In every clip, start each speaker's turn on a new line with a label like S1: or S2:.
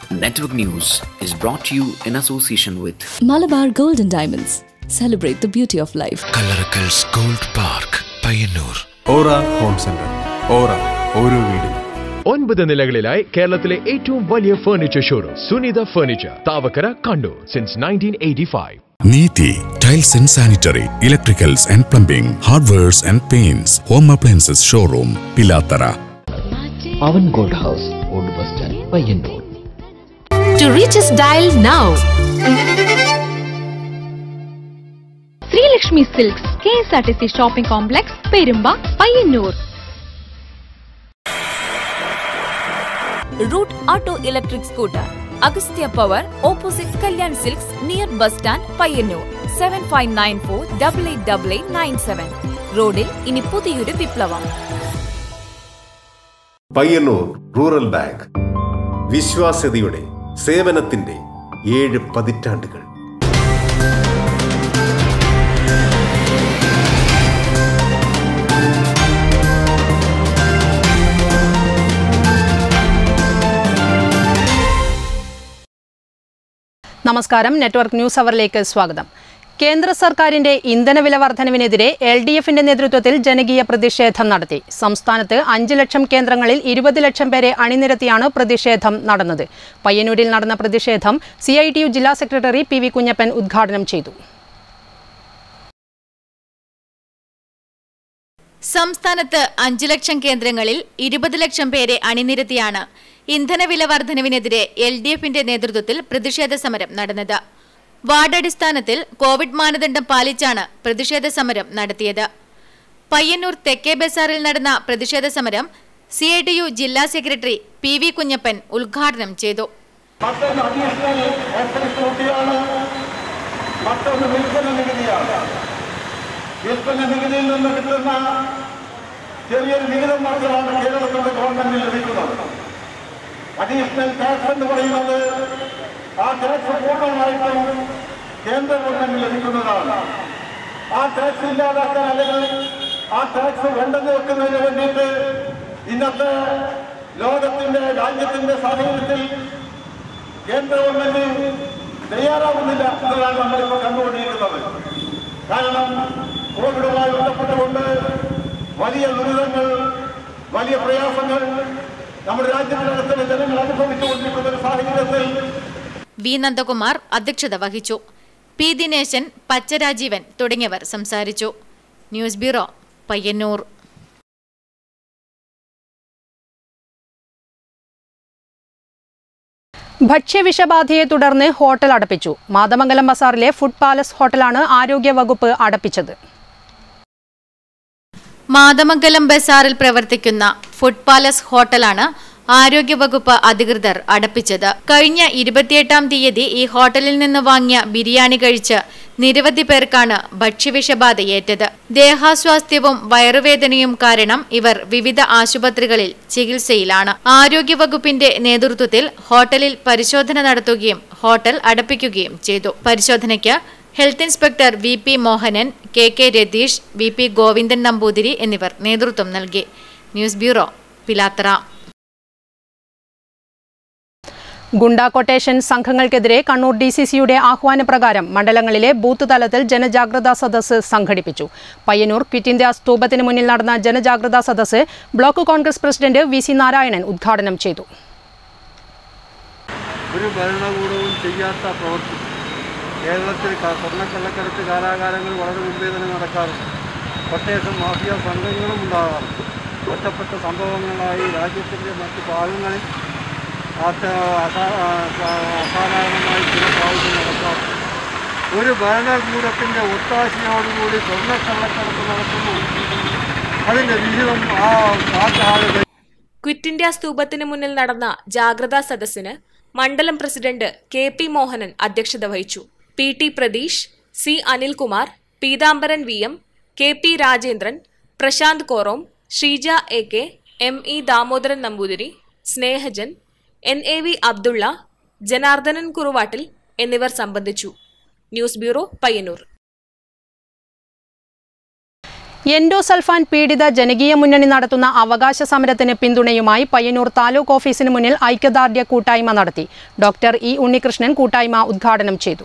S1: Network News is brought to you in association with
S2: Malabar Gold and Diamonds. Celebrate the beauty of life.
S3: Kallarakkal's gold park Payyanur
S4: Aura home centre Aura ഓരോ വീടും
S5: ഒൻപത് നിലകളിലായി കേരളത്തിലെ ഏറ്റവും വലിയ furniture showroom Sunitha furniture Thavakkara Kannur since nineteen eighty five
S6: Neethi tiles and sanitary electricals and plumbing hardwares and paints home appliances showroom Pilathara
S7: Pavan gold house old bus stand Payyanur
S8: To reach us, dial now. Sreelakshmi silks K S R T C shopping complex Perumba Payyanur
S9: route auto electric scooter Agastya power opposite Kalyan silks near bus stand Payyanur seven five nine four double eight double eight nine seven റോഡിൽ ഇനി പുതിയൊരു വിപ്ലവം
S10: Payyanur rural bank വിശ്വാസ്യതയുടെ സേവനത്തിന്റെ ഏഴ് പതിറ്റാണ്ടുകൾ
S11: നമസ്കാരം network news അവറിലേക്ക് സ്വാഗതം കേന്ദ്ര സർക്കാരിന്റെ ഇന്ധനവില വർധനവിനെതിരെ എൽ ഡി എഫിന്റെ നേതൃത്വത്തിൽ ജനകീയ പ്രതിഷേധം നടത്തി സംസ്ഥാനത്ത് അഞ്ച് ലക്ഷം കേന്ദ്രങ്ങളിൽ ഇരുപത് ലക്ഷം പേരെ അണിനിരത്തിയാണ് പ്രതിഷേധം നടന്നത് പയ്യന്നൂരിൽ നടന്ന പ്രതിഷേധം സി ഐ ടി യു ജില്ലാ സെക്രട്ടറി പി വി കുഞ്ഞപ്പൻ ഉദ്ഘാടനം ചെയ്തു
S12: സംസ്ഥാനത്ത് അഞ്ചു ലക്ഷം കേന്ദ്രങ്ങളിൽ ഇരുപത് ലക്ഷം പേരെ അണിനിരത്തിയാണ് ഇന്ധനവില വർധനവിനെതിരെ എൽ ഡി എഫിന്റെ നേതൃത്വത്തിൽ പ്രതിഷേധ സമരം നടന്നത് വാർഡടിസ്ഥാനത്തിൽ കോവിഡ് മാനദണ്ഡം പാലിച്ചാണ് പ്രതിഷേധ സമരം നടത്തിയത് പയ്യന്നൂർ തെക്കേ ബസാറിൽ നടന്ന പ്രതിഷേധ സമരം സി ഐ ടി യു ജില്ലാ സെക്രട്ടറി പി വി കുഞ്ഞപ്പൻ ഉദ്ഘാടനം ചെയ്തു
S13: മറ്റൊന്ന് അഡീഷണൽ എക്സൈസ് ഡ്യൂട്ടിയാണ് മറ്റൊന്ന് വിൽപ്പന നികുതിയാണ് വിൽപ്പന നികുതിയിൽ നിന്ന് കിട്ടുന്ന ചെറിയൊരു വിഹിതം മാത്രമാണ് കേരളത്തിന്റെ ഗവൺമെന്റിന് ലഭിക്കുന്നത് അഡീഷണൽ ടാക്സ് എന്ന് പറയുന്നത് ആ ടാക്സ് പൂർണ്ണമായിട്ടും കേന്ദ്ര ഗവൺമെന്റിന് ലഭിക്കുന്നതാണ് ആ ടാക്സ് ഇല്ലാതാക്കാൻ അല്ലെങ്കിൽ ആ ടാക്സ് വേണ്ടെന്ന് വെക്കുന്നതിന് വേണ്ടിയിട്ട് ഇന്നത്തെ ലോകത്തിന്റെ രാജ്യത്തിന്റെ സാഹചര്യത്തിൽ കേന്ദ്ര ഗവൺമെന്റ് തയ്യാറാവുന്നില്ല എന്നതാണ് നമ്മളിപ്പോൾ കണ്ടുകൊണ്ടിരിക്കുന്നത് കാരണം കോവിഡുമായി ബന്ധപ്പെട്ടുകൊണ്ട് വലിയ ദുരിതങ്ങൾ വലിയ പ്രയാസങ്ങൾ നമ്മുടെ രാജ്യത്തിനകത്തുള്ള ജനങ്ങൾ അനുഭവിച്ചുകൊണ്ടിരിക്കുന്ന ഒരു സാഹചര്യത്തിൽ
S12: വി നന്ദകുമാർ അധ്യക്ഷത വഹിച്ചു പി ദിനേശൻ പച്ചരാജീവൻ തുടങ്ങിയവർ സംസാരിച്ചു ന്യൂസ് ബ്യൂറോ പയ്യന്നൂർ
S11: ഭക്ഷ്യവിഷബാധയെ തുടർന്ന് ഹോട്ടൽ അടപ്പിച്ചു മാതമംഗലം ബസാറിലെ ഫുഡ് പാലസ് ഹോട്ടലാണ് ആരോഗ്യവകുപ്പ് അടപ്പിച്ചത്
S12: മാതമംഗലം ബസാറിൽ പ്രവർത്തിക്കുന്ന ഫുഡ് പാലസ് ഹോട്ടലാണ് ആരോഗ്യവകുപ്പ് അധികൃതർ അടപ്പിച്ചത് കഴിഞ്ഞ ഇരുപത്തിയെട്ടാം തീയതി ഈ ഹോട്ടലിൽ നിന്ന് വാങ്ങിയ ബിരിയാണി കഴിച്ച് നിരവധി പേർക്കാണ് ഭക്ഷ്യവിഷബാധയേറ്റത് ദേഹാസ്വാസ്ഥ്യവും വയറുവേദനയും കാരണം ഇവർ വിവിധ ആശുപത്രികളിൽ ചികിത്സയിലാണ് ആരോഗ്യവകുപ്പിന്റെ നേതൃത്വത്തിൽ ഹോട്ടലിൽ പരിശോധന നടത്തുകയും ഹോട്ടൽ അടപ്പിക്കുകയും ചെയ്തു പരിശോധനയ്ക്ക് health inspector V P Mohanan K K Ratheesh V P Govindan Namboothiri എന്നിവർ നേതൃത്വം നൽകി news bureau Pilathara
S11: goonda quotation സംഘങ്ങൾക്കെതിരെ കണ്ണൂർ ഡി സി സിയുടെ ആഹ്വാനപ്രകാരം മണ്ഡലങ്ങളിലെ ബൂത്ത് തലത്തിൽ ജനജാഗ്രതാ സദസ്സ് സംഘടിപ്പിച്ചു പയ്യന്നൂർ ക്വിറ്റ് ഇന്ത്യ സ്തൂപത്തിന് മുന്നിൽ നടന്ന ജനജാഗ്രതാ സദസ്സ് block Congress president V C Narayanan ഉദ്ഘാടനം ചെയ്തു
S14: ഒരു ഭരണകൂടവും ചെയ്യാത്ത പ്രവൃത്തി കേരളത്തിൽ ക- സ്വർണ്ണക്കള്ളക്കടത്ത് കാലാകാലങ്ങൾ വളരെ മുമ്പേ തന്നെ നടക്കാറുണ്ട് കൊട്ടേഷൻ മാഫിയ സംഘങ്ങളും ഉണ്ടാകാറുണ്ട് ഒറ്റപ്പെട്ട സംഭവങ്ങളായി രാജ്യത്തിൻ്റെ മറ്റു ഭാഗങ്ങളിൽ അത് അസാ- ആ- അസാധാരണമായി ചില പ്രാവശ്യം നടക്കാറുണ്ട് ഒരു ഭരണകൂടത്തിൻ്റെ ഒത്താശയോടുകൂടി സ്വർണ്ണക്കള്ളക്കടത്ത് നടത്തുന്നു അതിൻ്റെ വിഹിതം ആ നാട്ടാളുകൾ
S15: ക്വിറ്റ് ഇന്ത്യ സ്തൂപത്തിന് മുന്നിൽ നടന്ന ജാഗ്രതാ സദസ്സിന് മണ്ഡലം പ്രസിഡന്റ് കെ പി മോഹനൻ അധ്യക്ഷത വഹിച്ചു P T Pratheesh C Anilkumar Peethambaran V M K P Rajendran Prasanth Korom Sheeja A K M E Damodaran Namboothiri Snehajan N A V Abdulla Janardhanan Kuruvattil എന്നിവർ സംബന്ധിച്ചു ന്യൂസ് ബ്യൂറോ പയ്യന്നൂർ
S11: എൻഡോസൾഫാൻ പീഡിത ജനകീയ മുന്നണി നടത്തുന്ന അവകാശ സമരത്തിന് പിന്തുണയുമായി പയ്യന്നൂർ താലൂക്ക് ഓഫീസിന് മുന്നിൽ ഐക്യദാർഢ്യ കൂട്ടായ്മ നടത്തി ഡോക്ടർ ഇ ഉണ്ണികൃഷ്ണൻ കൂട്ടായ്മ ഉദ്ഘാടനം ചെയ്തു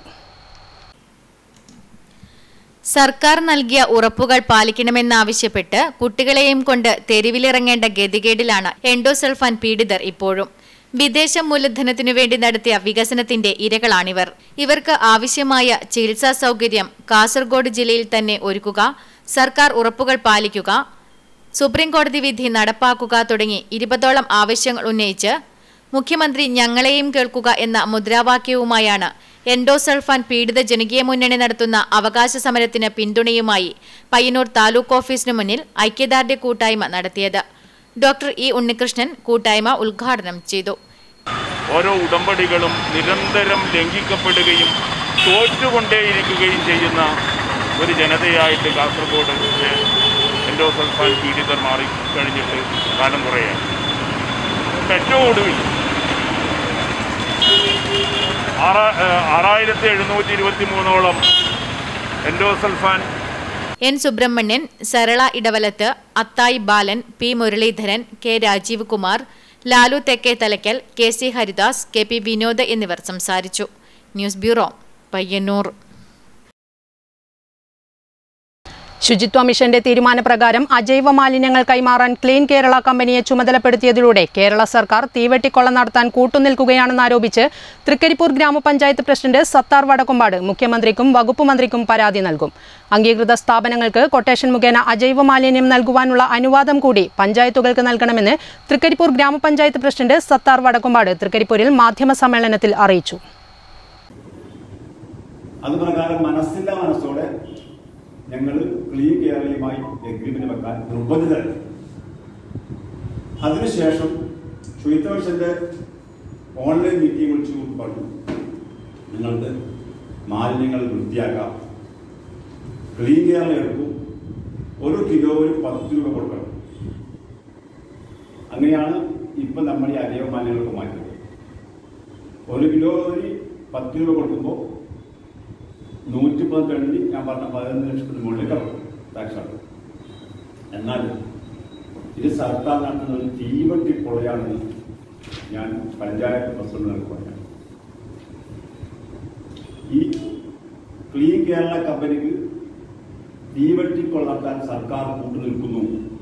S12: സർക്കാർ നൽകിയ ഉറപ്പുകൾ പാലിക്കണമെന്നാവശ്യപ്പെട്ട് കുട്ടികളെയും കൊണ്ട് തെരുവിലിറങ്ങേണ്ട ഗതികേടിലാണ് എൻഡോസൾഫാൻ പീഡിതർ ഇപ്പോഴും വിദേശ മൂലധനത്തിനു വേണ്ടി നടത്തിയ വികസനത്തിന്റെ ഇരകളാണിവർ ഇവർക്ക് ആവശ്യമായ ചികിത്സാ സൗകര്യം കാസർഗോഡ് ജില്ലയിൽ തന്നെ ഒരുക്കുക സർക്കാർ ഉറപ്പുകൾ പാലിക്കുക സുപ്രീം കോടതി വിധി നടപ്പാക്കുക തുടങ്ങി ഇരുപതോളം ആവശ്യങ്ങൾ ഉന്നയിച്ച് മുഖ്യമന്ത്രി ഞങ്ങളെയും കേൾക്കുക എന്ന മുദ്രാവാക്യവുമായാണ് എൻഡോസൾഫാൻ പീഡിത ജനകീയ മുന്നണി നടത്തുന്ന അവകാശ സമരത്തിന് പിന്തുണയുമായി പയ്യന്നൂർ താലൂക്ക് ഓഫീസിനു മുന്നിൽ ഐക്യദാർഢ്യ കൂട്ടായ്മ നടത്തിയത് ഡോക്ടർ ഇ ഉണ്ണികൃഷ്ണൻ കൂട്ടായ്മ ഉദ്ഘാടനം ചെയ്തു
S16: ഓരോ ഉടമ്പടികളും നിരന്തരം ലംഘിക്കപ്പെടുകയും തോറ്റുകൊണ്ടേയിരിക്കുകയും ചെയ്യുന്ന ഒരു ജനതയായിട്ട് കാസർഗോഡ് എൻഡോസൾഫാൻ പീഡിതർ മാറി കഴിഞ്ഞിട്ട് കാലം കുറയാണ് ഏറ്റവും ഒടുവിൽ ആറാ ആറായിരത്തി എഴുന്നൂറ്റി ഇരുപത്തി മൂന്നോളം endosulfan
S12: N Subrahmanyan Sarala Edavalath Athayi Balan P Muraleedharan K Rajeev Kumar Lalu Thekke Thalakkal K C Haridas K P Vinod എന്നിവർ സംസാരിച്ചു ന്യൂസ് ബ്യൂറോ പയ്യന്നൂർ
S11: ശുചിത്വ മിഷന്റെ തീരുമാനപ്രകാരം അജൈവ മാലിന്യങ്ങൾ കൈമാറാൻ ക്ലീൻ കേരള കമ്പനിയെ ചുമതലപ്പെടുത്തിയതിലൂടെ കേരള സർക്കാർ തീവെട്ടിക്കൊള്ള നടത്താൻ കൂട്ടുനിൽക്കുകയാണെന്നാരോപിച്ച് തൃക്കരിപ്പൂർ ഗ്രാമപഞ്ചായത്ത് പ്രസിഡന്റ് സത്താർ വടക്കുംപാട് മുഖ്യമന്ത്രിക്കും വകുപ്പ് മന്ത്രിക്കും പരാതി നൽകും അംഗീകൃത സ്ഥാപനങ്ങൾക്ക് കൊട്ടേഷൻ മുഖേന അജൈവ മാലിന്യം നൽകുവാനുള്ള അനുവാദം കൂടി പഞ്ചായത്തുകൾക്ക് നൽകണമെന്ന് തൃക്കരിപ്പൂർ ഗ്രാമപഞ്ചായത്ത് പ്രസിഡന്റ് സത്താർ വടക്കുംപാട് തൃക്കരിപ്പൂരിൽ മാധ്യമ സമ്മേളനത്തിൽ അറിയിച്ചു
S17: അതുപ്രകാരം മനസ്സിന്റെ മനസ്സോടെ ഞങ്ങൾ ക്ലീൻ കേരളയുമായി എഗ്രിമെന്റ് വെക്കാൻ നിർബന്ധിതരായി അതിനുശേഷം ശുചിത്വ മിഷന്റെ ഓൺലൈൻ മീറ്റിംഗ് വിളിച്ചു പറഞ്ഞു നിങ്ങൾക്ക് മാലിന്യങ്ങൾ വൃത്തിയാക്കാം ക്ലീൻ കേരള എടുക്കും ഒരു കിലോവിന് പത്ത് രൂപ കൊടുക്കണം അങ്ങനെയാണ് ഇപ്പം നമ്മൾ ഈ അജൈവ മാലിന്യങ്ങൾക്ക് മാറ്റുന്നത് ഒരു കിലോവിന് പത്ത് രൂപ കൊടുക്കുമ്പോൾ നൂറ്റി പന്ത്രണ്ടിന് ഞാൻ പറഞ്ഞ പതിനൊന്ന് ലക്ഷത്തിന് മുകളിൽ കിടക്കും ടാക്സാണ് എന്നാൽ ഇത് സർക്കാർ നടത്തുന്ന ഒരു തീവട്ടി പൊളയാണെന്ന് ഞാൻ പഞ്ചായത്ത് പ്രസിഡന്റിനോട് പറഞ്ഞു ഈ ക്ലീൻ കേരള കമ്പനിക്ക് തീവട്ടിക്കൊള്ള നടത്താൻ സർക്കാർ കൂട്ടുനിൽക്കുന്നു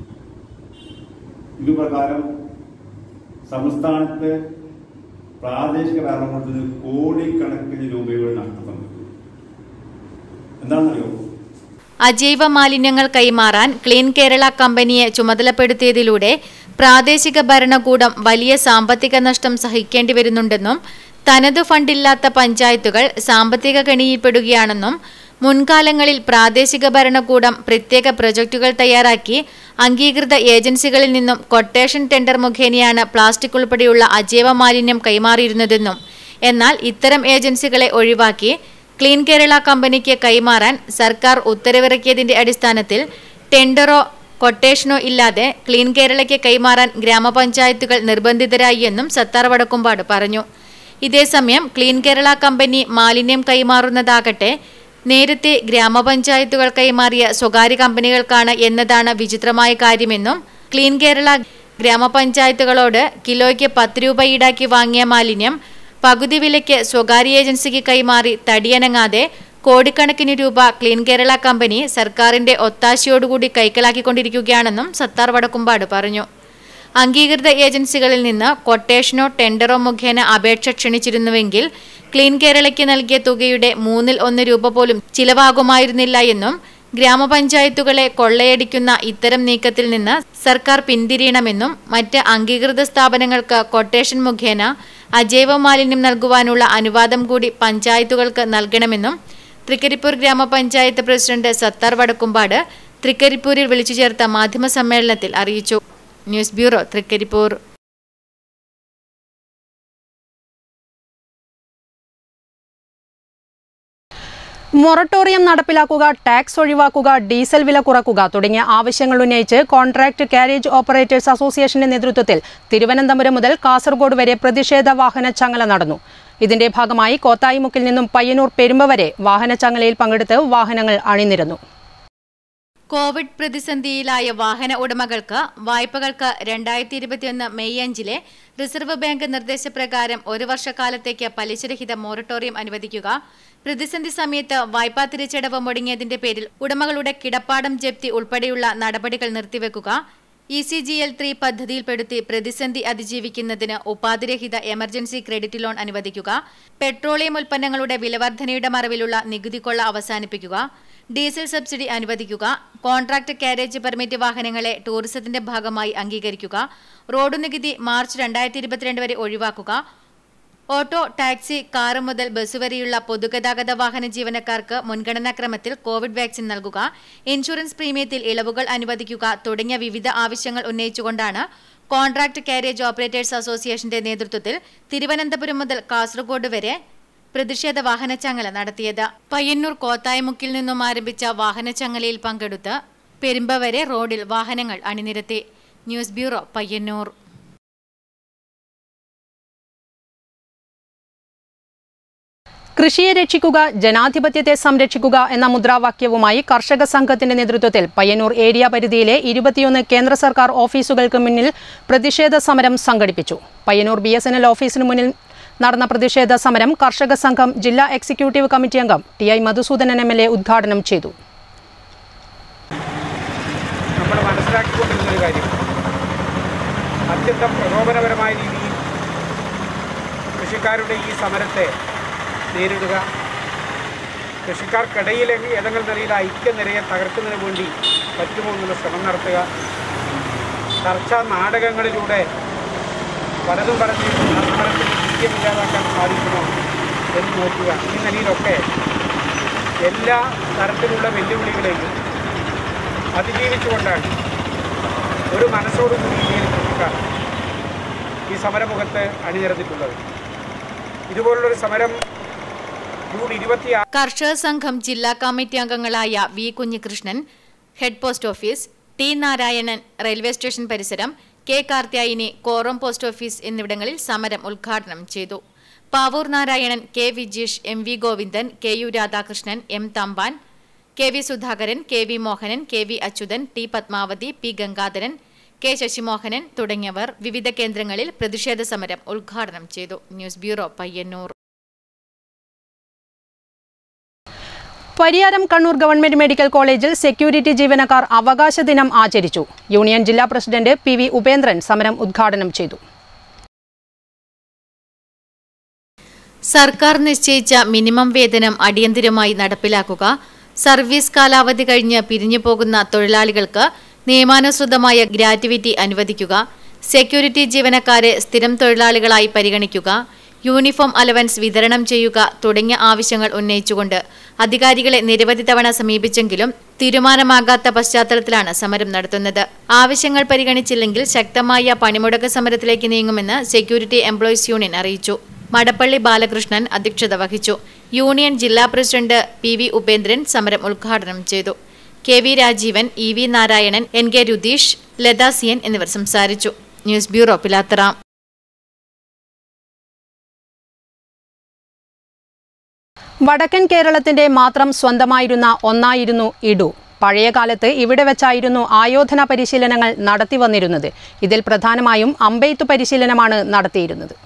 S17: ഇതുപ്രകാരം സംസ്ഥാനത്തെ പ്രാദേശിക ഭരണകൂടത്തിന് കോടിക്കണക്കിന് രൂപയുടെ നഷ്ടം സംഭവിക്കും എന്താണെന്നറിയോ
S12: അജൈവ മാലിന്യങ്ങൾ കൈമാറാൻ ക്ലീൻ കേരള കമ്പനിയെ ചുമതലപ്പെടുത്തിയതിലൂടെ പ്രാദേശിക ഭരണകൂടം വലിയ സാമ്പത്തിക നഷ്ടം സഹിക്കേണ്ടി വരുന്നുണ്ടെന്നും തനതു ഫണ്ടില്ലാത്ത പഞ്ചായത്തുകൾ സാമ്പത്തിക കെണിയിൽപ്പെടുകയാണെന്നും മുൻകാലങ്ങളിൽ പ്രാദേശിക ഭരണകൂടം പ്രത്യേക പ്രൊജക്ടുകൾ തയ്യാറാക്കി അംഗീകൃത ഏജൻസികളിൽ നിന്നും കൊട്ടേഷൻ ടെൻഡർ മുഖേനയാണ് പ്ലാസ്റ്റിക് ഉൾപ്പെടെയുള്ള അജൈവ മാലിന്യം കൈമാറിയിരുന്നതെന്നും എന്നാൽ ഇത്തരം ഏജൻസികളെ ഒഴിവാക്കി ക്ലീൻ കേരള കമ്പനിക്ക് കൈമാറാൻ സർക്കാർ ഉത്തരവിറക്കിയതിന്റെ അടിസ്ഥാനത്തിൽ ടെൻഡറോ കൊട്ടേഷനോ ഇല്ലാതെ ക്ലീൻ കേരളയ്ക്ക് കൈമാറാൻ ഗ്രാമപഞ്ചായത്തുകൾ നിർബന്ധിതരായി എന്നും സത്താർ വടക്കുംപാട് പറഞ്ഞു ഇതേസമയം ക്ലീൻ കേരള കമ്പനി മാലിന്യം കൈമാറുന്നതാകട്ടെ നേരത്തെ ഗ്രാമപഞ്ചായത്തുകൾ കൈമാറിയ സ്വകാര്യ കമ്പനികൾക്കാണ് എന്നതാണ് വിചിത്രമായ കാര്യമെന്നും ക്ലീൻ കേരള ഗ്രാമപഞ്ചായത്തുകളോട് കിലോയ്ക്ക് പത്ത് രൂപ ഈടാക്കി വാങ്ങിയ മാലിന്യം പകുതി വിലയ്ക്ക് സ്വകാര്യ ഏജൻസിക്ക് കൈമാറി തടിയനങ്ങാതെ കോടിക്കണക്കിന് രൂപ ക്ലീൻ കേരള കമ്പനി സർക്കാരിന്റെ ഒത്താശയോടുകൂടി കൈക്കലാക്കിക്കൊണ്ടിരിക്കുകയാണെന്നും സത്താർ വടക്കുംപാട് പറഞ്ഞു അംഗീകൃത ഏജൻസികളിൽ നിന്ന് കൊട്ടേഷനോ ടെൻഡറോ മുഖേന അപേക്ഷ ക്ഷണിച്ചിരുന്നുവെങ്കിൽ ക്ലീൻ കേരളയ്ക്ക് നൽകിയ തുകയുടെ മൂന്നിൽ ഒന്ന് രൂപ പോലും ചിലവാകുമായിരുന്നില്ല എന്നും ഗ്രാമപഞ്ചായത്തുകളെ കൊള്ളയടിക്കുന്ന ഇത്തരം നീക്കത്തിൽ നിന്ന് സർക്കാർ പിന്തിരിയണമെന്നും മറ്റ് അംഗീകൃത സ്ഥാപനങ്ങൾക്ക് കൊട്ടേഷൻ മുഖേന അജൈവ മാലിന്യം നൽകുവാനുള്ള അനുവാദം കൂടി പഞ്ചായത്തുകൾക്ക് നൽകണമെന്നും തൃക്കരിപ്പൂർ ഗ്രാമപഞ്ചായത്ത് പ്രസിഡന്റ് സത്താർ വടക്കുംപാട് തൃക്കരിപ്പൂരിൽ വിളിച്ചു ചേർത്ത മാധ്യമ സമ്മേളനത്തിൽ അറിയിച്ചു ന്യൂസ് ബ്യൂറോ തൃക്കരിപ്പൂർ
S11: മൊറട്ടോറിയം നടപ്പിലാക്കുക ടാക്സ് ഒഴിവാക്കുക ഡീസൽ വില കുറക്കുക തുടങ്ങിയ ആവശ്യങ്ങൾ ഉന്നയിച്ച് കോൺട്രാക്ട് കാരേജ് ഓപ്പറേറ്റേഴ്സ് അസോസിയേഷന്റെ നേതൃത്വത്തിൽ തിരുവനന്തപുരം മുതൽ കാസർഗോഡ് വരെ പ്രതിഷേധ വാഹന ചങ്ങല നടന്നു ഇതിന്റെ ഭാഗമായി കോത്തായിമുക്കിൽ നിന്നും പയ്യന്നൂർ പെരുമ്പ വരെ വാഹന ചങ്ങലയിൽ പങ്കെടുത്ത് വാഹനങ്ങൾ അണിനിരന്നു
S12: കോവിഡ് പ്രതിസന്ധിയിലായ വാഹന ഉടമകൾക്ക് വായ്പകൾക്ക് രണ്ടായിരത്തി ഇരുപത്തിയൊന്ന് മെയ് അഞ്ചിലെ റിസർവ് ബാങ്ക് നിർദ്ദേശപ്രകാരം ഒരു വർഷക്കാലത്തേക്ക് പലിശരഹിത മൊറട്ടോറിയം അനുവദിക്കുക പ്രതിസന്ധി സമയത്ത് വായ്പാ തിരിച്ചടവ് മുടങ്ങിയതിന്റെ പേരിൽ ഉടമകളുടെ കിടപ്പാടം ജപ്തി ഉൾപ്പെടെയുള്ള നടപടികൾ നിർത്തിവെക്കുക E C G L three പദ്ധതിയിൽപ്പെടുത്തി പ്രതിസന്ധി അതിജീവിക്കുന്നതിന് ഉപാധിരഹിത എമർജൻസി ക്രെഡിറ്റ് ലോൺ അനുവദിക്കുക പെട്രോളിയം ഉൽപ്പന്നങ്ങളുടെ വിലവർധനയുടെ മറവിലുള്ള നികുതി കൊള്ള അവസാനിപ്പിക്കുക ഡീസൽ സബ്സിഡി അനുവദിക്കുക കോൺട്രാക്ട് കാരേജ് പെർമിറ്റ് വാഹനങ്ങളെ ടൂറിസത്തിന്റെ ഭാഗമായി അംഗീകരിക്കുക റോഡ് നികുതി മാർച്ച് രണ്ടായിരത്തി ഇരുപത്തിരണ്ട് വരെ ഒഴിവാക്കുക ഓട്ടോ ടാക്സി കാറ് മുതൽ ബസ് വരെയുള്ള പൊതുഗതാഗത വാഹന ജീവനക്കാർക്ക് മുൻഗണനാക്രമത്തിൽ കോവിഡ് വാക്സിൻ നൽകുക ഇൻഷുറൻസ് പ്രീമിയത്തിൽ ഇളവുകൾ അനുവദിക്കുക തുടങ്ങിയ വിവിധ ആവശ്യങ്ങൾ ഉന്നയിച്ചുകൊണ്ടാണ് കോൺട്രാക്ട് കാരേജ് ഓപ്പറേറ്റേഴ്സ് അസോസിയേഷന്റെ നേതൃത്വത്തിൽ തിരുവനന്തപുരം മുതൽ കാസർഗോഡ് വരെ പ്രതിഷേധ വാഹനച്ചങ്ങല നടത്തിയത് പയ്യന്നൂർ കോത്തായ്മുക്കിൽ നിന്നും ആരംഭിച്ച വാഹനച്ചങ്ങലയിൽ പങ്കെടുത്ത് പെരുമ്പ വരെ റോഡിൽ വാഹനങ്ങൾ അണിനിരത്തി ന്യൂസ് ബ്യൂറോ പയ്യന്നൂർ
S11: കൃഷിയെ രക്ഷിക്കുക ജനാധിപത്യത്തെ സംരക്ഷിക്കുക എന്ന മുദ്രാവാക്യവുമായി കർഷക സംഘത്തിന്റെ നേതൃത്വത്തിൽ പയ്യന്നൂർ ഏരിയ പരിധിയിലെ ഇരുപത്തിയൊന്ന് കേന്ദ്ര സർക്കാർ ഓഫീസുകൾക്ക് മുന്നിൽ പ്രതിഷേധ സമരം സംഘടിപ്പിച്ചു Payyanur B S N L ഓഫീസിന് മുന്നിൽ നടന്ന പ്രതിഷേധ സമരം കർഷക സംഘം ജില്ലാ എക്സിക്യൂട്ടീവ് കമ്മിറ്റി അംഗം T I Madhusoodanan M L A ഉദ്ഘാടനം ചെയ്തു
S18: നമ്മൾ മനസ്സിലാക്കിക്കൊണ്ടിരുന്നൊരു കാര്യം അത്യന്തം പ്രകോപനപരമായ രീതിയിൽ കൃഷിക്കാരുടെ ഈ സമരത്തെ നേരിടുക കൃഷിക്കാർക്കിടയിൽ ഏതെങ്കിലും നിലയിൽ ഐക്യനിരയെ തകർക്കുന്നതിന് വേണ്ടി പറ്റുമോ എന്നുള്ള ശ്രമം നടത്തുക ചർച്ചാ നാടകങ്ങളിലൂടെ പലതും പറഞ്ഞ് ആ സമരത്തിൽ വിജയമില്ലാതാക്കാൻ സാധിക്കുമോ എന്ന് നോക്കുക ഈ നിലയിലൊക്കെ എല്ലാ തരത്തിലുള്ള വെല്ലുവിളികളെയും അതിജീവിച്ചുകൊണ്ടാണ് ഒരു മനസ്സോടുകൂടി ഇന്ത്യയിൽ കൃഷിക്കാർ ഈ സമരമുഖത്ത് അണിനിരന്നിട്ടുള്ളത് ഇതുപോലുള്ളൊരു സമരം ജൂൺ ഇരുപത്തി
S12: കർഷക സംഘം ജില്ലാ കമ്മിറ്റി അംഗങ്ങളായ V Kunhikrishnan head post office T Narayanan railway station പരിസരം K Karthyayini Koram post office എന്നിവിടങ്ങളിൽ സമരം ഉദ്ഘാടനം ചെയ്തു Pavoor Narayanan K Vijeesh M V Govindan K U Radhakrishnan M Thampan K V Sudhakaran K V Mohanan K V Achuthan T Padmavathi P Gangadharan K Sasimohanan തുടങ്ങിയവർ വിവിധ കേന്ദ്രങ്ങളിൽ പ്രതിഷേധ സമരം ഉദ്ഘാടനം ചെയ്തു news bureau Payyanur
S11: Pariyaram Kannur government medical കോളേജിൽ സെക്യൂരിറ്റി ജീവനക്കാർ അവകാശ ദിനം ആചരിച്ചു യൂണിയൻ ജില്ലാ പ്രസിഡന്റ് പി വി ഉപേന്ദ്രൻ സമരം ഉദ്ഘാടനം ചെയ്തു
S12: സർക്കാർ നിശ്ചയിച്ച മിനിമം വേതനം അടിയന്തിരമായി നടപ്പിലാക്കുക സർവീസ് കാലാവധി കഴിഞ്ഞ് പിരിഞ്ഞു പോകുന്ന തൊഴിലാളികൾക്ക് നിയമാനുസൃതമായ ഗ്രാറ്റുവിറ്റി അനുവദിക്കുക സെക്യൂരിറ്റി ജീവനക്കാരെ സ്ഥിരം തൊഴിലാളികളായി പരിഗണിക്കുക യൂണിഫോം അലവൻസ് വിതരണം ചെയ്യുക തുടങ്ങിയ ആവശ്യങ്ങൾ ഉന്നയിച്ചുകൊണ്ട് അധികാരികളെ നിരവധി തവണ സമീപിച്ചെങ്കിലും തീരുമാനമാകാത്ത പശ്ചാത്തലത്തിലാണ് സമരം നടത്തുന്നത് ആവശ്യങ്ങൾ പരിഗണിച്ചില്ലെങ്കിൽ ശക്തമായ പണിമുടക്ക് സമരത്തിലേക്ക് നീങ്ങുമെന്ന് സെക്യൂരിറ്റി എംപ്ലോയീസ് യൂണിയൻ അറിയിച്ചു മടപ്പള്ളി ബാലകൃഷ്ണൻ അധ്യക്ഷത വഹിച്ചു യൂണിയൻ ജില്ലാ പ്രസിഡന്റ് പി വി ഉപേന്ദ്രൻ സമരം ഉദ്ഘാടനം ചെയ്തു K V Rajeevan E V Narayanan N K Rutheesh Latha Siyan എന്നിവർ സംസാരിച്ചു ന്യൂസ് ബ്യൂറോ പിലാത്തറ
S11: വടക്കൻ കേരളത്തിന്റെ മാത്രം സ്വന്തമായിരുന്ന ഒന്നായിരുന്നു ഇഡു പഴയ കാലത്ത് ഇവിടെ വെച്ചായിരുന്നു ആയോധന പരിശീലനങ്ങൾ നടത്തി വന്നിരുന്നത് ഇതിൽ പ്രധാനമായും അമ്പെയ്ത്തു പരിശീലനമാണ് നടത്തിയിരുന്നത്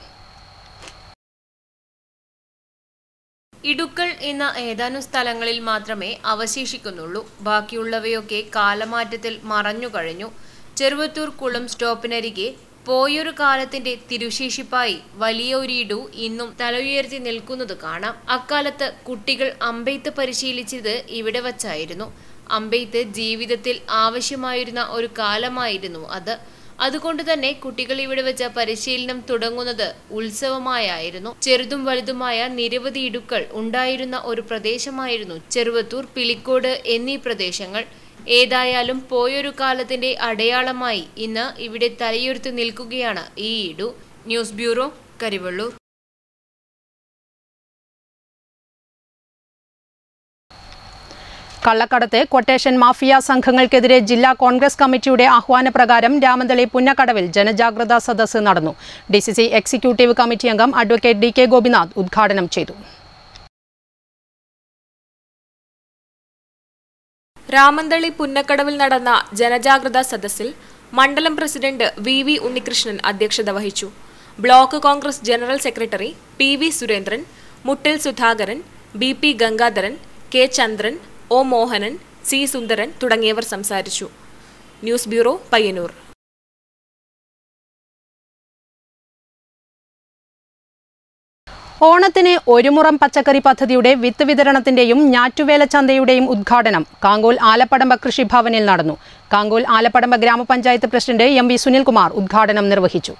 S19: ഇടുക്കൾ എന്ന ഏതാനും സ്ഥലങ്ങളിൽ മാത്രമേ അവശേഷിക്കുന്നുള്ളൂ ബാക്കിയുള്ളവയൊക്കെ കാലമാറ്റത്തിൽ മറഞ്ഞു കഴിഞ്ഞു ചെറുവത്തൂർ കുളം സ്റ്റോപ്പിനരികെ പോയൊരു കാലത്തിന്റെ തിരുശേഷിപ്പായി വലിയ ഒരു ഇടു ഇന്നും തലയുയർത്തി നിൽക്കുന്നത് കാണാം അക്കാലത്ത് കുട്ടികൾ അമ്പെയ്ത്ത് പരിശീലിച്ചത് ഇവിടെ വച്ചായിരുന്നു അമ്പെയ്ത്ത് ജീവിതത്തിൽ ആവശ്യമായിരുന്ന ഒരു കാലമായിരുന്നു അത് അതുകൊണ്ട് തന്നെ കുട്ടികൾ ഇവിടെ വെച്ച പരിശീലനം തുടങ്ങുന്നത് ഉത്സവമായായിരുന്നു ചെറുതും വലുതുമായ നിരവധി ഇടുക്കൾ ഉണ്ടായിരുന്ന ഒരു പ്രദേശമായിരുന്നു ചെറുവത്തൂർ പിലിക്കോട് എന്നീ പ്രദേശങ്ങൾ ഏതായാലും പോയൊരു കാലത്തിന്റെ അടയാളമായി ഇന്ന് ഇവിടെ തലയുയർത്തി നിൽക്കുകയാണ് ഈ ഇടു ന്യൂസ് ബ്യൂറോ കരിവള്ളൂർ
S11: കള്ളക്കടത്ത് കൊട്ടേഷൻ മാഫിയ സംഘങ്ങൾക്കെതിരെ ജില്ലാ കോൺഗ്രസ് കമ്മിറ്റിയുടെ ആഹ്വാനപ്രകാരം രാമന്തളി പുന്നക്കടവിൽ ജനജാഗ്രതാ സദസ്സ് നടന്നു D C C executive committee അംഗം അഡ്വക്കേറ്റ് ഡി കെ ഗോപിനാഥ് ഉദ്ഘാടനം ചെയ്തു
S15: രാമന്തളി പുന്നക്കടവിൽ നടന്ന ജനജാഗ്രതാ സദസ്സിൽ മണ്ഡലം പ്രസിഡന്റ് വി വി ഉണ്ണികൃഷ്ണൻ അധ്യക്ഷത വഹിച്ചു block Congress general secretary P V Surendran Muttil Sudhakaran B P Gangadharan K Chandran O Mohanan C Sundaran തുടങ്ങിയവർ സംസാരിച്ചു ന്യൂസ് ബ്യൂറോ പയ്യന്നൂർ
S11: ഓണത്തിന് ഒരു മുറം പച്ചക്കറി പദ്ധതിയുടെ വിത്ത് വിതരണത്തിന്റെയും ഞാറ്റുവേല ചന്തയുടെയും ഉദ്ഘാടനം കാങ്കോൽ ആലപ്പടമ്പ കൃഷിഭവനിൽ നടന്നു കാങ്കോൽ ആലപ്പടമ്പ ഗ്രാമപഞ്ചായത്ത് പ്രസിഡന്റ് എം വി സുനിൽകുമാർ ഉദ്ഘാടനം നിർവഹിച്ചു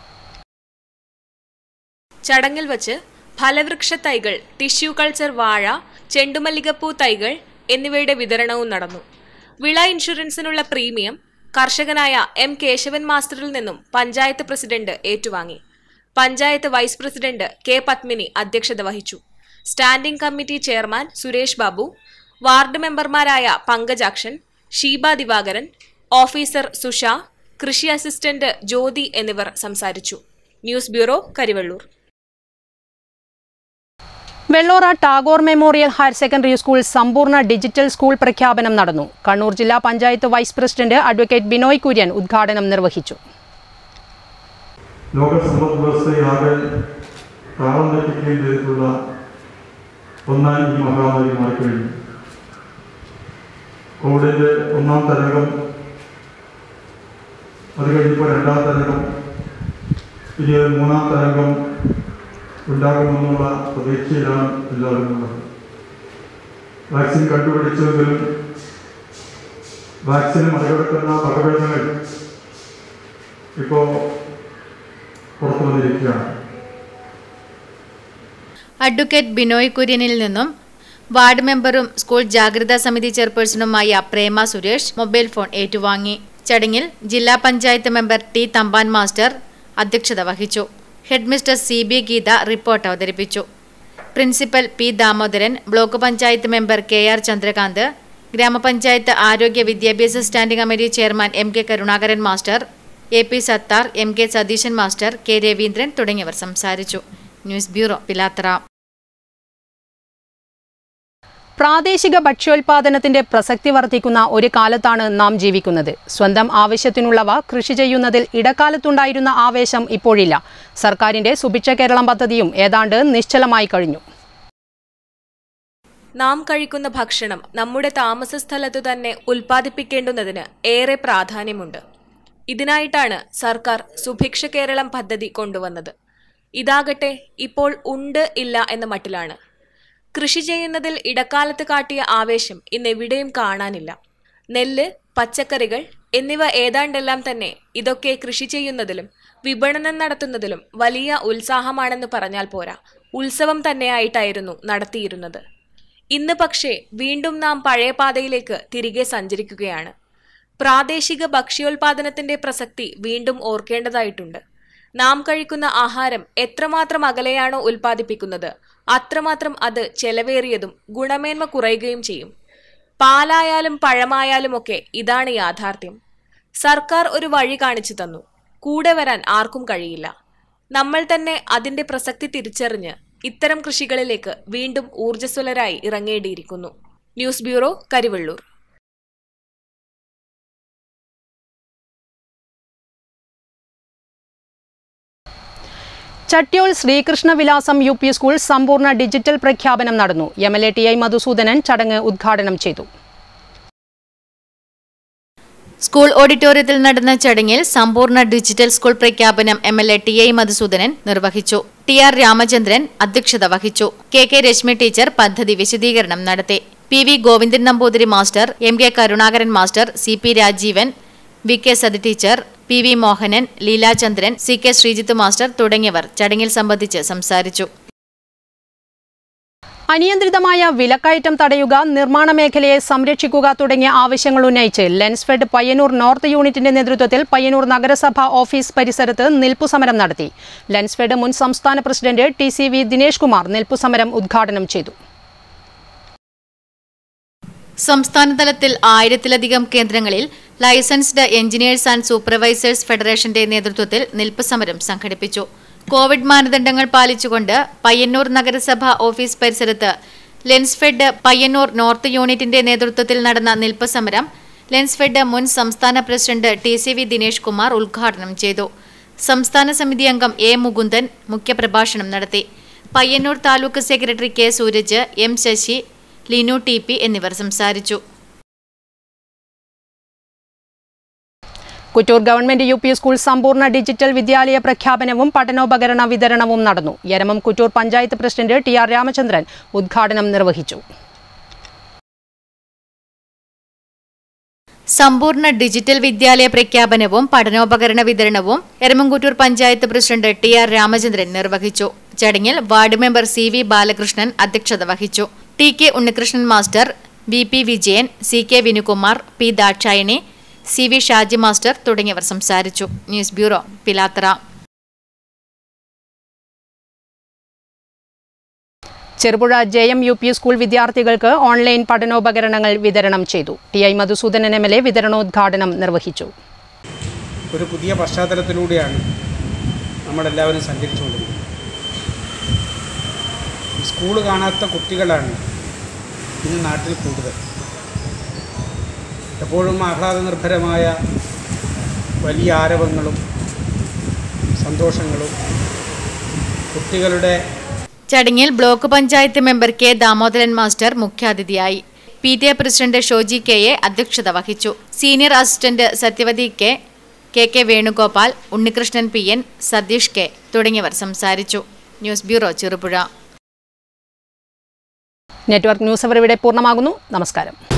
S15: ചടങ്ങിൽ വച്ച് ഫലവൃക്ഷ തൈകൾ ടിഷ്യൂ കൾച്ചർ വാഴ ചെണ്ടുമല്ലികപ്പൂ തൈകൾ എന്നിവയുടെ വിതരണവും നടന്നു വിള ഇൻഷുറൻസിനുള്ള പ്രീമിയം കർഷകനായ എം കേശവൻ മാസ്റ്ററിൽ നിന്നും പഞ്ചായത്ത് പ്രസിഡന്റ് ഏറ്റുവാങ്ങി panchayat vice president K Padmini അധ്യക്ഷത വഹിച്ചു standing committee chairman Suresh Babu ward മെമ്പർമാരായ പങ്കജാക്ഷൻ ഷീബ ദിവാകരൻ ഓഫീസർ സുഷ കൃഷി അസിസ്റ്റന്റ് ജ്യോതി എന്നിവർ സംസാരിച്ചു news bureau Karivellur
S11: Vellora Tagore memorial higher secondary school സമ്പൂർണ്ണ ഡിജിറ്റൽ സ്കൂൾ പ്രഖ്യാപനം നടന്നു കണ്ണൂർ ജില്ലാ panchayat vice president advocate Binoy Kurian ഉദ്ഘാടനം നിർവഹിച്ചു
S20: ലോക സമ്പദ് വ്യവസ്ഥയാകെ താളം തെറ്റിക്കുകയും ചെയ്തിട്ടുള്ള ഒന്നാം ഈ മഹാമാരി മാറിക്കഴിഞ്ഞു കോവിഡിൻ്റെ ഒന്നാം തരംഗം അത് കഴിഞ്ഞപ്പോൾ രണ്ടാം തരംഗം ഇനി ഒരു മൂന്നാം തരംഗം ഉണ്ടാകുമെന്നുള്ള പ്രതീക്ഷയിലാണ് എല്ലാവരും ഉള്ളത് വാക്സിൻ കണ്ടുപിടിച്ചെങ്കിലും വാക്സിന് മറികടക്കുന്ന വകഭേദങ്ങൾ ഇപ്പോൾ പുറത്തു വന്നിരിക്കുകയാണ്
S12: അഡ്വക്കേറ്റ് ബിനോയ് കുര്യനിൽ നിന്നും വാർഡ് മെമ്പറും സ്കൂൾ ജാഗ്രതാ സമിതി ചെയർപേഴ്സണുമായ പ്രേമ സുരേഷ് മൊബൈൽ ഫോൺ ഏറ്റുവാങ്ങി ചടങ്ങിൽ ജില്ലാ panchayat member T Thampan master അധ്യക്ഷത വഹിച്ചു headmistress C B Geetha report അവതരിപ്പിച്ചു principal P Damodaran block panchayat member K R Chandrakanth ഗ്രാമപഞ്ചായത്ത് ആരോഗ്യ വിദ്യാഭ്യാസ standing committee chairman M K Karunakaran master A P Sathar M K Satheesan master K Raveendran തുടങ്ങിയവർ സംസാരിച്ചു ന്യൂസ് ബ്യൂറോ പിലാത്ര
S11: പ്രാദേശിക ഭക്ഷ്യോൽപാദനത്തിന്റെ പ്രസക്തി വർദ്ധിക്കുന്ന ഒരു കാലത്താണ് നാം ജീവിക്കുന്നത് സ്വന്തം ആവശ്യത്തിനുള്ളവ കൃഷി ചെയ്യുന്നതിൽ ഇടക്കാലത്തുണ്ടായിരുന്ന ആവേശം ഇപ്പോഴില്ല സർക്കാരിന്റെ സുഭിക്ഷ കേരളം പദ്ധതിയും ഏതാണ്ട് നിശ്ചലമായി കഴിഞ്ഞു
S15: നാം കഴിക്കുന്ന ഭക്ഷണം നമ്മുടെ താമസ സ്ഥലത്തു തന്നെ ഉൽപ്പാദിപ്പിക്കേണ്ടുന്നതിന് ഏറെ പ്രാധാന്യമുണ്ട് ഇതിനായിട്ടാണ് സർക്കാർ സുഭിക്ഷ കേരളം പദ്ധതി കൊണ്ടുവന്നത് ഇതാകട്ടെ ഇപ്പോൾ ഉണ്ട് ഇല്ല എന്ന മട്ടിലാണ് കൃഷി ചെയ്യുന്നതിൽ ഇടക്കാലത്ത് കാട്ടിയ ആവേശം ഇന്ന് എവിടെയും കാണാനില്ല നെല്ല് പച്ചക്കറികൾ എന്നിവ ഏതാണ്ടെല്ലാം തന്നെ ഇതൊക്കെ കൃഷി ചെയ്യുന്നതിലും വിപണനം നടത്തുന്നതിലും വലിയ ഉത്സാഹമാണെന്ന് പറഞ്ഞാൽ പോരാ ഉത്സവം തന്നെയായിട്ടായിരുന്നു നടത്തിയിരുന്നത് ഇന്ന് പക്ഷേ വീണ്ടും നാം പഴയ പാതയിലേക്ക് തിരികെ സഞ്ചരിക്കുകയാണ് പ്രാദേശിക ഭക്ഷ്യോൽപാദനത്തിന്റെ പ്രസക്തി വീണ്ടും ഓർക്കേണ്ടതായിട്ടുണ്ട് നാം കഴിക്കുന്ന ആഹാരം എത്രമാത്രം അകലെയാണോ ഉൽപ്പാദിപ്പിക്കുന്നത് അത്രമാത്രം അത് ചെലവേറിയതും ഗുണമേന്മ കുറയുകയും ചെയ്യും പാലായാലും പഴമായാലും ഒക്കെ ഇതാണ് യാഥാർത്ഥ്യം സർക്കാർ ഒരു വഴി കാണിച്ചു തന്നു കൂടെ വരാൻ ആർക്കും കഴിയില്ല നമ്മൾ തന്നെ അതിന്റെ പ്രസക്തി തിരിച്ചറിഞ്ഞ് ഇത്തരം കൃഷികളിലേക്ക് വീണ്ടും ഊർജ്ജസ്വലരായി ഇറങ്ങേണ്ടിയിരിക്കുന്നു news bureau Karivellur
S11: Chattiyol Sreekrishna Vilasam U P school സമ്പൂർണ്ണ ഡിജിറ്റൽ പ്രഖ്യാപനം നടന്നു M L A T I Madhusudanan ചടങ്ങ് ഉദ്ഘാടനം ചെയ്തു
S12: സ്കൂൾ ഓഡിറ്റോറിയത്തിൽ നടന്ന ചടങ്ങിൽ സമ്പൂർണ്ണ ഡിജിറ്റൽ സ്കൂൾ പ്രഖ്യാപനം M L A T I Madhusudanan നിർവഹിച്ചു ടി ആർ രാമചന്ദ്രൻ അധ്യക്ഷത വഹിച്ചു കെ കെ രശ്മി ടീച്ചർ പദ്ധതി വിശദീകരണം നടത്തി P V Govindan Namboothiri master M K Karunakaran master C P Rajeevan V K Sathi teacher P V Mohanan Leelachandran C K Sreejith master തുടങ്ങിയവർ ചടങ്ങിൽ സംബന്ധിച്ച് സംസാരിച്ചു
S11: അനിയന്ത്രിതമായ വിലക്കയറ്റം തടയുക നിർമ്മാണ മേഖലയെ സംരക്ഷിക്കുക തുടങ്ങിയ ആവശ്യങ്ങൾ ഉന്നയിച്ച് ലെൻസ്ഫെഡ് പയ്യന്നൂർ നോർത്ത് യൂണിറ്റിന്റെ നേതൃത്വത്തിൽ പയ്യന്നൂർ നഗരസഭ ഓഫീസ് പരിസരത്ത് നിൽപ്പുസമരം നടത്തി ലെൻസ്ഫെഡ് മുൻ സംസ്ഥാന president T C V Dinesh Kumar നിൽപ്പുസമരം ഉദ്ഘാടനം ചെയ്തു
S12: സംസ്ഥാനതലത്തിൽ ആയിരത്തിലധികം കേന്ദ്രങ്ങളിൽ ലൈസൻസ്ഡ് എഞ്ചിനീയേഴ്സ് ആൻഡ് സൂപ്പർവൈസേഴ്സ് ഫെഡറേഷന്റെ നേതൃത്വത്തിൽ നിൽപ്പ് സമരം സംഘടിപ്പിച്ചു കോവിഡ് മാനദണ്ഡങ്ങൾ പാലിച്ചുകൊണ്ട് പയ്യന്നൂർ നഗരസഭ ഓഫീസ് പരിസരത്ത് ലെൻസ്ഫെഡ് പയ്യന്നൂർ നോർത്ത് യൂണിറ്റിന്റെ നേതൃത്വത്തിൽ നടന്ന നിൽപ്പ് സമരം ലെൻസ്ഫെഡ് മുൻ സംസ്ഥാന president T C V Dinesh Kumar ഉദ്ഘാടനം ചെയ്തു സംസ്ഥാന സമിതി അംഗം എ മുകുന്ദൻ മുഖ്യപ്രഭാഷണം നടത്തി Payyanur taluk secretary K Sooraj M Sasi Linu T P എന്നിവർ സംസാരിച്ചു
S11: Kuttoor government U P school സമ്പൂർണ്ണ ഡിജിറ്റൽ വിദ്യാലയ പ്രഖ്യാപനവും പഠനോപകരണ വിതരണവും നടന്നു Eramam Kuttoor panchayat president T R Ramachandran ഉദ്ഘാടനം നിർവഹിച്ചു
S12: സമ്പൂർണ്ണ ഡിജിറ്റൽ വിദ്യാലയ പ്രഖ്യാപനവും പഠനോപകരണ വിതരണവും Eramamkuttoor panchayat president T R Ramachandran നിർവഹിച്ചു ചടങ്ങിൽ ward member C V Balakrishnan അധ്യക്ഷത വഹിച്ചു T K Unnikrishnan master V P Vijayan C K Vinukumar P Dakshayani C V Shaji master തുടങ്ങിയവർ സംസാരിച്ചു news bureau Pilathara
S11: Cherupuzha J M U P school വിദ്യാർത്ഥികൾക്ക് ഓൺലൈൻ പഠനോപകരണങ്ങൾ വിതരണം ചെയ്തു T I Madhusoodanan M L A വിതരണോദ്ഘാടനം നിർവഹിച്ചു
S18: ഒരു പുതിയ പശ്ചാത്തലത്തിലൂടെയാണ് നമ്മളെല്ലാവരും സഞ്ചരിച്ചുകൊണ്ടിരിക്കുന്നത് സ്കൂൾ കാണാത്ത കുട്ടികളാണ് ഇന്ന് നാട്ടിൽ കൂടുതൽ എപ്പോഴും ആഹ്ലാദ നിർഭരമായ വലിയ ആരവങ്ങളും സന്തോഷങ്ങളും കുട്ടികളുടെ
S12: ചടങ്ങിൽ block panchayat member K Damodaran master മുഖ്യാതിഥിയായി P T A president Shoji K A അധ്യക്ഷത വഹിച്ചു senior assistant Sathyavathi K K K Venugopal Unnikrishnan P N Satheesh K തുടങ്ങിയവർ സംസാരിച്ചു news bureau Cherupuzha
S11: network news അവർ ഇവിടെ പൂർണ്ണമാകുന്നു നമസ്കാരം